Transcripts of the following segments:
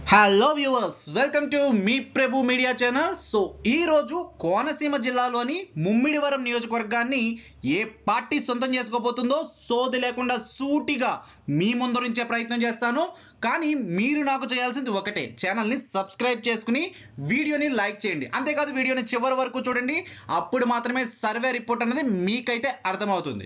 hello viewers welcome to మీ Prabhu media channel so ఈ రోజు కోనసీమ జిల్లాలోని ముమ్మిడివరం నియోజకవర్గాన్ని ఏ పార్టీ సొంతం చేసుకోబోతుందో సోది లేకుండా సూటిగా మీ ముందరించే ప్రయత్నం చేస్తాను కానీ మీరు నాకు చేయాల్సింది ఒకటే ఛానల్ని సబ్స్క్రైబ్ చేసుకుని వీడియోని లైక్ చేయండి అంతేకాదు వీడియోని చివరి వరకు చూడండి అప్పుడు మాత్రమే సర్వే రిపోర్ట్ అనేది మీకైతే అర్థమవుతుంది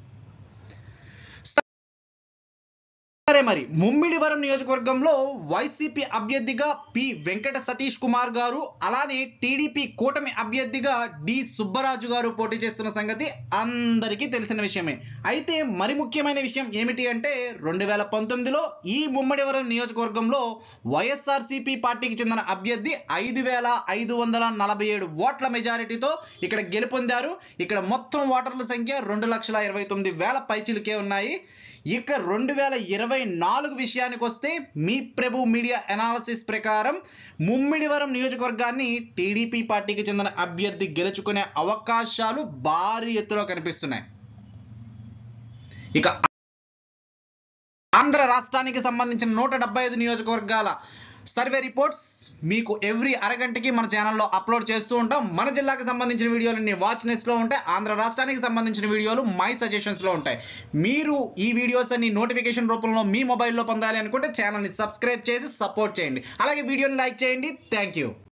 సరే మరి ముమ్మిడివరం నియోజకవర్గంలో వైసీపీ అభ్యర్థిగా పి వెంకట సతీష్ కుమార్ గారు అలానే టీడీపీ కూటమి అభ్యర్థిగా డి సుబ్బరాజు గారు పోటీ చేస్తున్న సంగతి అందరికీ తెలిసిన విషయమే అయితే మరి ముఖ్యమైన విషయం ఏమిటి అంటే రెండు వేల పంతొమ్మిదిలో ఈ ముమ్మడివరం నియోజకవర్గంలో వైఎస్ఆర్సీపీ పార్టీకి చెందిన అభ్యర్థి ఐదు వేల ఐదు వందల నలభై ఏడు ఓట్ల మెజారిటీతో ఇక్కడ గెలుపొందారు ఇక్కడ మొత్తం ఓటర్ల సంఖ్య రెండు లక్షల ఇరవై తొమ్మిది వేల పైచిలుకే ఉన్నాయి ఇక రెండు వేల ఇరవై నాలుగు విషయానికి వస్తే మీ ప్రభు మీడియా అనాలసిస్ ప్రకారం ముమ్మిడివరం నియోజకవర్గాన్ని టీడీపీ పార్టీకి చెందిన అభ్యర్థి గెలుచుకునే అవకాశాలు భారీ ఎత్తులో కనిపిస్తున్నాయి ఇక ఆంధ్ర రాష్ట్రానికి సంబంధించిన నూట డెబ్బై ఐదు నియోజకవర్గాల సర్వే రిపోర్ట్స్ మీకు ఎవ్రీ అరగంటకి మన ఛానల్లో అప్లోడ్ చేస్తూ ఉంటాం మన జిల్లాకి సంబంధించిన వీడియోలన్నీ వాచ్ నెస్ట్లో ఉంటాయి ఆంధ్ర రాష్ట్రానికి సంబంధించిన వీడియోలు మై సజెషన్స్లో ఉంటాయి మీరు ఈ వీడియోస్ అన్ని నోటిఫికేషన్ రూపంలో మీ మొబైల్లో పొందాలి అనుకుంటే ఛానల్ని సబ్స్క్రైబ్ చేసి సపోర్ట్ చేయండి అలాగే వీడియోని లైక్ చేయండి థ్యాంక్ యూ